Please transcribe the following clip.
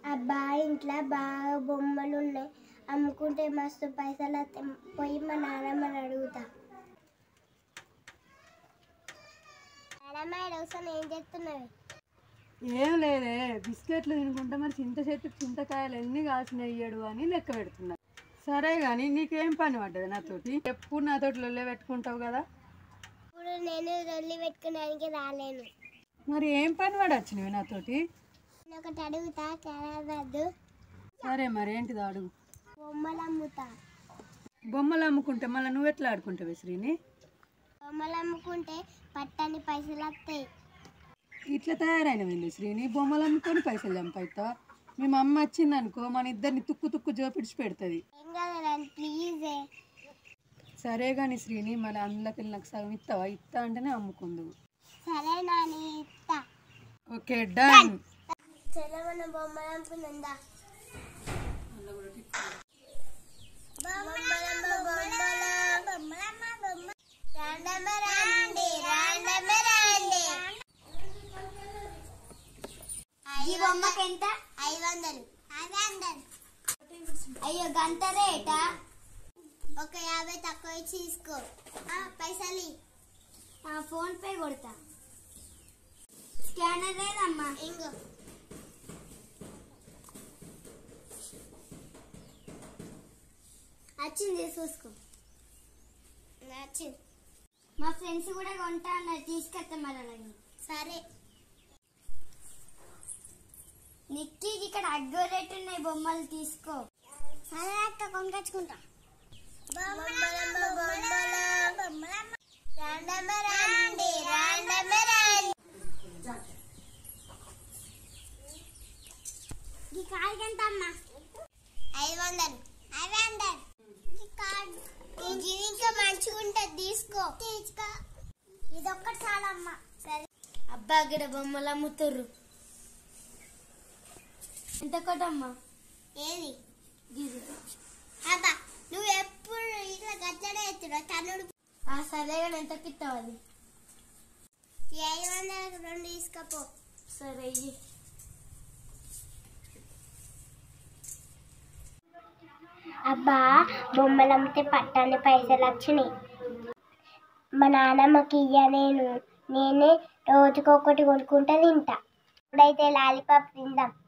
అబ్బా ఇంట్లో బాగా బొమ్మలు ఉన్నాయి అమ్ముకుంటే మస్తు పైసలు వస్తాయి. పోయి మా నాన్నమ్మని అడుగుతా నాన్నమ్మ ఈరోజు ఏం చేస్తున్నావు ఏం లేదే బిస్కెట్లు తినుకుంటే మరి చింత చెట్టుకు చింతకాయలు ఎన్ని కాసినాయి ఇయ్యడు అని లెక్క పెడుతున్నా సరే కానీ నీకేం పని పడ్డది నాతోటి ఎప్పుడు నాతోటి లొల్లే పెట్టుకుంటావు కదా ఇప్పుడు నేను రొల్లి పెట్టుకోవడానికి రాలేను మరి ఏం పని పడొచ్చినవి నాతోటి నేను ఒకటి అడుగుతా కలవద్దు సరే మరి ఏంటిది అడుగు బొమ్మలు అమ్ముతా బొమ్మలు అమ్ముకుంటే మళ్ళీ నువ్వు ఎట్లా ఆడుకుంటావు శ్రీని బొమ్మలు అమ్ముకుంటే పట్టని పైసలు వస్తాయి ఇట్లా తయారైనవింది శ్రీని బొమ్మలు అమ్ముకొని పైసలు చంపైతా మీ మమ్మ వచ్చింది అనుకో మన ఇద్దరిని తుక్కు తుక్కు జోపిడిచి పెడుతుంది ఏం కదా ప్లీజే సరే కానీ శ్రీని మరి అందులోకి నాకు సగం ఇస్తావా ఇస్తా అంటేనే అమ్ముకుందు సరే నాని ఇస్తా ఓకే డన్ చలో మనం బొమ్మలు అమ్ముకుందా ఈ బొమ్మకి ఎంత ఐదు వందలు ఐదు వందలు అయ్యో గంట రేటా ఒక యాభై తక్కువ ఇచ్చి తీసుకో ఆ, పైసలు ఇయ్యి. ఆ, ఫోన్ పే కొడతా స్కానర్ లేదమ్మా ఇంకో వచ్చింది చూసుకో వచ్చింది మా ఫ్రెండ్స్ కూడా కొంటా అన్నారు తీసుకెళ్తా మరి అలాగే సరే నిక్కీ ఇక్కడ అగ్గో రేటు ఉన్నాయి బొమ్మలు తీసుకో సరే అక్క కొనుకొచ్చుకుంటా ఈ కార్డు ఎంత అమ్మా ఐదు వందలు ఐదు వందలు ఈ కార్డు ఇది ఇంకా మంచిగా ఉంటుంది తీసుకో తీసుకో ఇది ఒక్కటి చాలమ్మా సరే అబ్బా ఇక్కడ బొమ్మలు అమ్ముతుర్రు ఎంత కొట్టమ్మా ఏది గిది అబ్బా నువ్వు ఎప్పుడు ఇట్లా గచ్చడే ఎత్తురా కన్నుడు ఆ సరే కానీ ఎంత కిత్తావు అది ఈ ఐదు వందలకు రెండు తీసుకపో సరే ఇయ్యి అబ్బా బొమ్మలు అమ్మితే పట్టాన్ని పైసలు వచ్చినాయి మా నాన్నమ్మకి ఇయ్య నేను నేనే రోజుకొకటి కొనుక్కుంటే తింటా ఇప్పుడైతే లాలీపాప్ తిందాం